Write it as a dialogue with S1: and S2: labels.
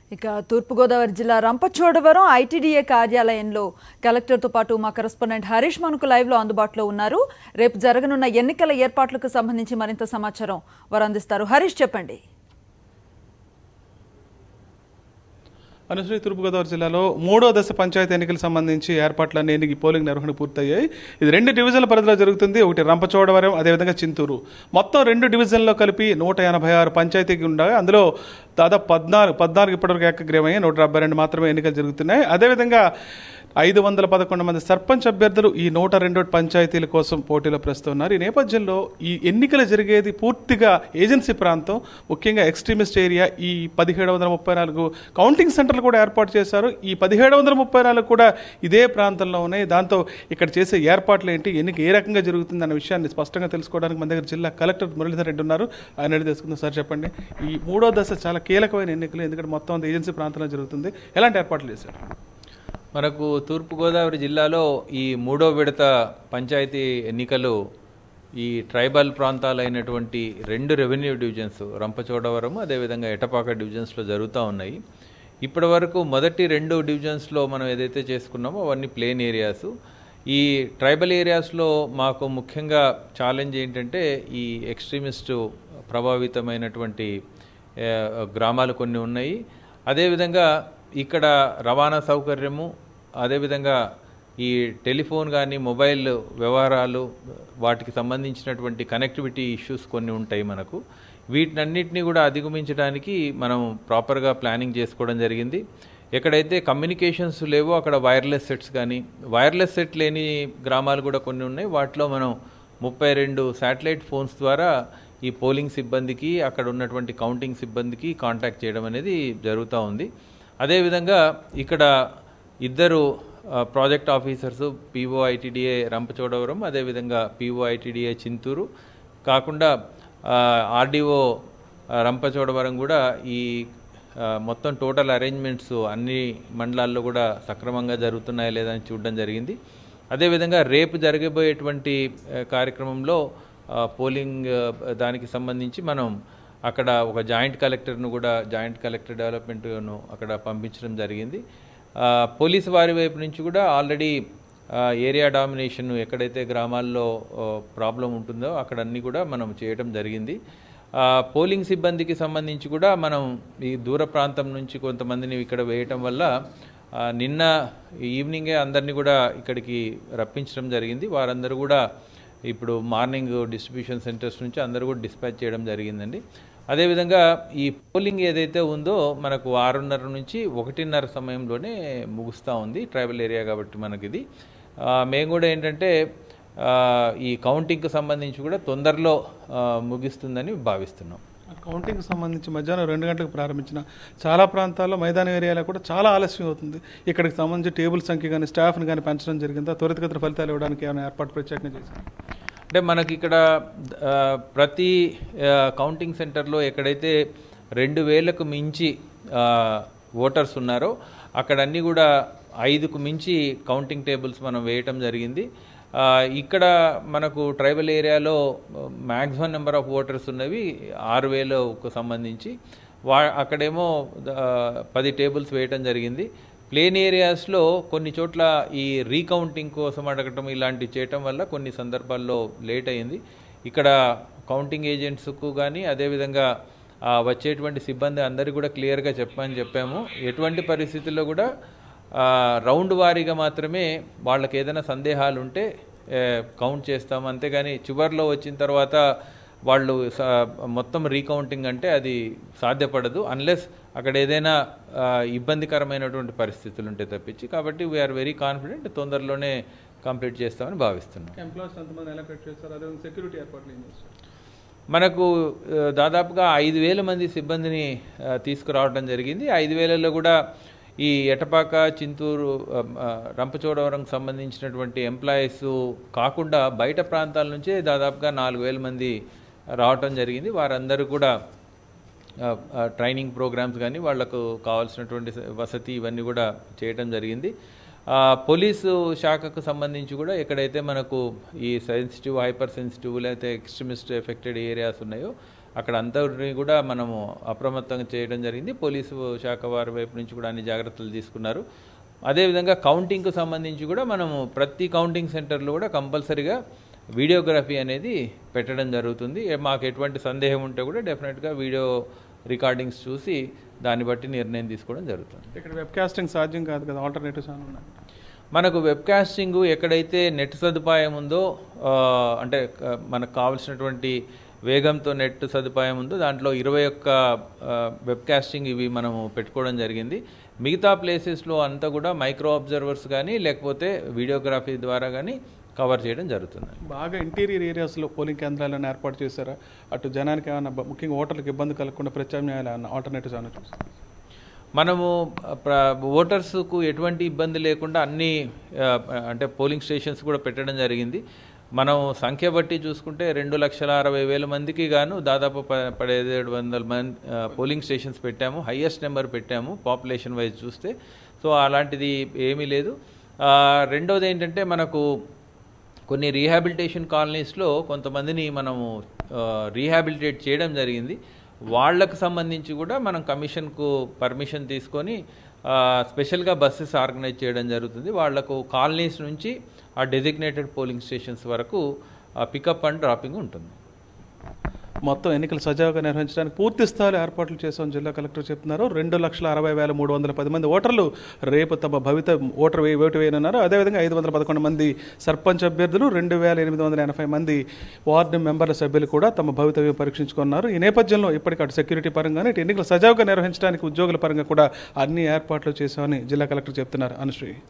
S1: ఇక తూర్పుగోదావరి జిల్లా రంపచోడవరం ఐటీడీఏ కార్యాలయంలో కలెక్టర్తో పాటు మా కరెస్పాండెంట్ హరీష్ మనకు లైవ్లో అందుబాటులో ఉన్నారు రేపు జరగనున్న ఎన్నికల ఏర్పాట్లకు సంబంధించి మరింత సమాచారం వారు అందిస్తారు హరీష్ చెప్పండి
S2: అనుశ్రీ తూర్పుగోదావరి జిల్లాలో మూడో దశ పంచాయతీ ఎన్నికలకు సంబంధించి ఏర్పాట్లన్నీ ఎన్నిక పోలింగ్ నిర్వహణ పూర్తయ్యాయి ఇది రెండు డివిజన్ల పరిధిలో జరుగుతుంది ఒకటి రంపచోడవరం అదేవిధంగా చింతూరు మొత్తం రెండు డివిజన్లో కలిపి నూట ఎనభై ఆరు పంచాయతీకి ఉండగా అందులో దాదాపు పద్నాలుగు పద్నాలుగు ఇప్పటివరకు ఏకగ్రీవమయ్యాయి నూట డెబ్బై రెండు మాత్రమే ఎన్నికలు జరుగుతున్నాయి అదేవిధంగా ఐదు వందల పదకొండు మంది సర్పంచ్ అభ్యర్థులు ఈ నూట రెండు పంచాయతీల కోసం పోటీలో ప్రస్తుతున్నారు ఈ నేపథ్యంలో ఈ ఎన్నికలు జరిగేది పూర్తిగా ఏజెన్సీ ప్రాంతం ముఖ్యంగా ఎక్స్ట్రీమిస్ట్ ఏరియా ఈ పదిహేడు వందల ముప్పై నాలుగు కౌంటింగ్ సెంటర్లు కూడా ఏర్పాటు చేశారు ఈ పదిహేడు వందల ముప్పై నాలుగు కూడా ఇదే ప్రాంతంలో ఉన్నాయి దాంతో ఇక్కడ చేసే ఏర్పాట్లు ఏంటి ఎన్నిక ఏ రకంగా జరుగుతుంది అన్న విషయాన్ని స్పష్టంగా తెలుసుకోవడానికి మన దగ్గర జిల్లా కలెక్టర్ మురళీధర్ రెడ్డి ఉన్నారు ఆయన అడిగి తెలుసుకుందాం సార్ చెప్పండి ఈ మూడో దశ చాలా కీలకమైన ఎన్నికలు ఎందుకంటే మొత్తం అంతా ఏజెన్సీ ప్రాంతంలో జరుగుతుంది ఎలాంటి ఏర్పాట్లు చేశారు
S3: మనకు తూర్పుగోదావరి జిల్లాలో ఈ మూడో విడత పంచాయతీ ఎన్నికలు ఈ ట్రైబల్ ప్రాంతాలైనటువంటి రెండు రెవెన్యూ డివిజన్స్ రంపచోడవరం అదేవిధంగా ఎటపాక డివిజన్స్లో జరుగుతూ ఉన్నాయి ఇప్పటి వరకు మొదటి రెండు డివిజన్స్లో మనం ఏదైతే చేసుకున్నామో అవన్నీ ప్లేన్ ఏరియాస్ ఈ ట్రైబల్ ఏరియాస్లో మాకు ముఖ్యంగా ఛాలెంజ్ ఏంటంటే ఈ ఎక్స్ట్రీమిస్టు ప్రభావితమైనటువంటి ఆ, గ్రామాలు కొన్ని ఉన్నాయి అదేవిధంగా ఇక్కడ రవాణా సౌకర్యము అదేవిధంగా ఈ టెలిఫోన్ కానీ మొబైల్ వ్యవహారాలు వాటికి సంబంధించినటువంటి కనెక్టివిటీ ఇష్యూస్ కొన్ని ఉంటాయి మనకు వీటినన్నిటినీ కూడా అధిగమించడానికి మనం ప్రాపర్గా ప్లానింగ్ చేసుకోవడం జరిగింది ఎక్కడైతే కమ్యూనికేషన్స్ లేవో అక్కడ వైర్లెస్ సెట్స్ కానీ వైర్లెస్ సెట్ లేని గ్రామాలు కూడా కొన్ని ఉన్నాయి వాటిలో మనం ముప్పై రెండు శాటిలైట్ ఫోన్స్ ద్వారా ఈ పోలింగ్ సిబ్బందికి అక్కడ ఉన్నటువంటి కౌంటింగ్ సిబ్బందికి కాంటాక్ట్ చేయడం అనేది జరుగుతూ ఉంది అదేవిధంగా ఇక్కడ ఇద్దరు ఆ, project officers PO ITDA Rampachodavaram అదేవిధంగా పీఓ ఐటీడీఏ చింతూరు కాకుండా ఆర్డీఓ రంపచోడవరం కూడా ఈ ఆ, మొత్తం టోటల్ అరేంజ్మెంట్స్ అన్ని మండలాల్లో కూడా సక్రమంగా జరుగుతున్నాయా లేదా అని చూడడం జరిగింది అదేవిధంగా రేపు జరగబోయేటువంటి ఆ, కార్యక్రమంలో ఆ, పోలింగ్ ఆ, దానికి సంబంధించి మనం అక్కడ ఒక జాయింట్ కలెక్టర్ను కూడా జాయింట్ కలెక్టర్ డెవలప్మెంట్ను అక్కడ పంపించడం జరిగింది ఆ, పోలీసు వారి వైపు నుంచి కూడా ఆల్రెడీ ఏరియా డామినేషన్ ఎక్కడైతే గ్రామాల్లో ప్రాబ్లం ఉంటుందో అక్కడ అన్నీ కూడా మనం చేయడం జరిగింది ఆ, పోలింగ్ సిబ్బందికి సంబంధించి కూడా మనం ఈ దూర ప్రాంతం నుంచి కొంతమందిని ఇక్కడ వేయటం వల్ల ఆ, నిన్న ఈవినింగే అందరినీ కూడా ఇక్కడికి రప్పించడం జరిగింది వారందరూ కూడా ఇప్పుడు మార్నింగ్ డిస్ట్రిబ్యూషన్ సెంటర్స్ నుంచి అందరూ కూడా డిస్పాచ్ చేయడం జరిగిందండి అదేవిధంగా ఈ పోలింగ్ ఏదైతే ఉందో మనకు ఆరున్నర నుంచి ఒకటిన్నర సమయంలోనే ముగుస్తూ ఉంది ట్రైబల్ ఏరియా కాబట్టి మనకి ఇది ఆ, మేము కూడా ఏంటంటే ఆ, ఈ కౌంటింగ్కి సంబంధించి కూడా తొందరలో ఆ, ముగిస్తుందని భావిస్తున్నాం
S2: కౌంటింగ్ సంబంధించి మధ్యాహ్నం రెండు గంటలకు ప్రారంభించిన చాలా ప్రాంతాల్లో మైదాన ఏరియాలో కూడా చాలా ఆలస్యం అవుతుంది ఇక్కడికి సంబంధించి టేబుల్ సంఖ్య కానీ స్టాఫ్ని కానీ పెంచడం జరిగిందా త్వరితగతిన ఫలితాలు ఇవ్వడానికి ఏమైనా ఏర్పాటు ప్రత్యేకంగా చేశారు
S3: అంటే మనకి ఇక్కడ ఆ, ప్రతి ఆ, కౌంటింగ్ సెంటర్లో ఎక్కడైతే రెండు వేలకు మించి ఆ, ఓటర్స్ ఉన్నారో అక్కడ అన్నీ కూడా ఐదుకు మించి కౌంటింగ్ టేబుల్స్ మనం వేయటం జరిగింది ఆ, ఇక్కడ మనకు ట్రైబల్ ఏరియాలో మ్యాక్సిమం నెంబర్ ఆఫ్ ఓటర్స్ ఉన్నవి ఆరు వేలకు సంబంధించి వా అక్కడేమో ఆ, పది టేబుల్స్ వేయటం జరిగింది ప్లేన్ ఏరియాస్లో కొన్ని చోట్ల ఈ రీకౌంటింగ్ కోసం అడగటం ఇలాంటివి చేయటం వల్ల కొన్ని సందర్భాల్లో లేట్ అయింది ఇక్కడ కౌంటింగ్ ఏజెంట్స్కు కానీ అదేవిధంగా ఆ, వచ్చేటువంటి సిబ్బంది అందరికీ కూడా క్లియర్గా చెప్పమని చెప్పాము ఎటువంటి పరిస్థితుల్లో కూడా ఆ, రౌండ్ వారీగా మాత్రమే వాళ్ళకి ఏదైనా సందేహాలు ఉంటే ఏ, కౌంట్ చేస్తాం అంతేగాని చివర్లో వచ్చిన తర్వాత వాళ్ళు స- మొత్తం రీకౌంటింగ్ అంటే అది సాధ్యపడదు అన్లెస్ అక్కడ ఏదైనా ఆ, ఇబ్బందికరమైనటువంటి పరిస్థితులు ఉంటే తప్పించి కాబట్టి వీఆర్ వెరీ కాన్ఫిడెంట్ తొందరలోనే కంప్లీట్ చేస్తామని భావిస్తున్నాం
S2: ఎంప్లాయీస్ ఎంతమంది ఎలా కట్ చేస్తారు అదేవిధంగా సెక్యూరిటీ ఏర్పాట్లు ఏం చేస్తారు
S3: మనకు ఆ, దాదాపుగా ఐదు వేల మంది సిబ్బందిని ఆ, తీసుకురావడం జరిగింది ఐదు వేలలో కూడా ఈ ఎటపాక చింతూరు ఆ, ఆ, రంపచోడవరంకి సంబంధించినటువంటి ఎంప్లాయీస్ కాకుండా బయట ప్రాంతాల నుంచే దాదాపుగా నాలుగు వేల మంది రావటం జరిగింది వారందరూ కూడా ఆ, ఆ, ట్రైనింగ్ ప్రోగ్రామ్స్ కానీ వాళ్లకు కావాల్సినటువంటి స- వసతి ఇవన్నీ కూడా చేయటం జరిగింది ఆ, పోలీసు శాఖకు సంబంధించి కూడా ఎక్కడైతే మనకు ఈ సెన్సిటివ్ హైపర్ సెన్సిటివ్ లేకపోతే ఎక్స్ట్రీమిస్ట్ ఎఫెక్టెడ్ ఏరియాస్ ఉన్నాయో అక్కడ అందరినీ కూడా మనము అప్రమత్తంగా చేయడం జరిగింది పోలీసు శాఖ వారి వైపు నుంచి కూడా అన్ని జాగ్రత్తలు తీసుకున్నారు అదేవిధంగా కౌంటింగ్కు సంబంధించి కూడా మనము ప్రతి కౌంటింగ్ సెంటర్లో కూడా కంపల్సరీగా వీడియోగ్రఫీ అనేది పెట్టడం జరుగుతుంది ఏ- మాకు ఎటువంటి సందేహం ఉంటే కూడా డెఫినెట్గా వీడియో రికార్డింగ్స్ చూసి దాన్ని బట్టి నిర్ణయం తీసుకోవడం జరుగుతుంది
S2: ఇక్కడ వెబ్ కాస్టింగ్ సాధ్యం కాదు కదా ఆల్టర్నేటివ్స్ అని ఉన్నాయి
S3: మనకు వెబ్ కాస్టింగ్ ఎక్కడైతే నెట్ సదుపాయం ఉందో ఆ, అంటే ఆ, మనకు కావాల్సినటువంటి వేగంతో నెట్ సదుపాయం ఉందో దాంట్లో ఇరవై ఒక్క ఆ, వెబ్ కాస్టింగ్ ఇవి మనము పెట్టుకోవడం జరిగింది మిగతా ప్లేసెస్లో అంతా కూడా మైక్రో అబ్జర్వర్స్ కానీ లేకపోతే వీడియోగ్రఫీ ద్వారా కానీ కవర్ చేయడం జరుగుతుంది
S2: బాగా ఇంటీరియర్ ఏరియాస్లో పోలింగ్ కేంద్రాలను ఏర్పాటు చేశారా అటు జనానికి ఏమైనా బ- ముఖ్యంగా ఓటర్లకు ఇబ్బంది కలగకుండా ప్రత్యామ్నాయాలు ఏమైనా ఆల్టర్నేటివ్స్ ఏమైనా చూస్తారు
S3: మనము ప్ర ఓటర్స్కు ఎటువంటి ఇబ్బంది లేకుండా అన్ని ఆ, అంటే పోలింగ్ స్టేషన్స్ కూడా పెట్టడం జరిగింది మనం సంఖ్య బట్టి చూసుకుంటే రెండు లక్షల అరవై వేల మందికి గాను దాదాపు ప పదిహేడు వందల మంది ఆ, పోలింగ్ స్టేషన్స్ పెట్టాము హయ్యెస్ట్ నెంబర్ పెట్టాము పాపులేషన్ వైజ్ చూస్తే సో అలాంటిది ఏమీ లేదు ఆ, రెండోది ఏంటంటే మనకు కొన్ని రీహాబిలిటేషన్ కాలనీస్లో కొంతమందిని మనము రీహాబిలిటేట్ చేయడం జరిగింది వాళ్ళకు సంబంధించి కూడా మనం కమిషన్కు పర్మిషన్ తీసుకొని ఆ, స్పెషల్గా బస్సెస్ ఆర్గనైజ్ చేయడం జరుగుతుంది వాళ్లకు కాలనీస్ నుంచి ఆ డెసిగ్నేటెడ్ పోలింగ్ స్టేషన్స్ వరకు పికప్ అండ్ డ్రాపింగ్ ఉంటుంది
S2: మొత్తం ఎన్నికలు సజావుగా నిర్వహించడానికి పూర్తి స్థాయిలో ఏర్పాట్లు చేశాం జిల్లా కలెక్టర్ చెప్తున్నారు రెండు లక్షల అరవై వేల మూడు వందల పది మంది ఓటర్లు రేపు తమ భవిత ఓటర్ వే ఓటు వేయనున్నారు అదేవిధంగా ఐదు వందల పదకొండు మంది సర్పంచ్ అభ్యర్థులు రెండు వేల ఎనిమిది వందల ఎనభై మంది వార్డు మెంబర్ల సభ్యులు కూడా తమ భవితవ్యం పరీక్షించుకున్నారు ఈ నేపథ్యంలో ఇప్పటికి అటు సెక్యూరిటీ పరంగానే ఇటు ఎన్నికలు సజావుగా నిర్వహించడానికి ఉద్యోగుల పరంగా కూడా అన్ని ఏర్పాట్లు చేశామని జిల్లా కలెక్టర్ చెప్తున్నారు అనుశ్రీ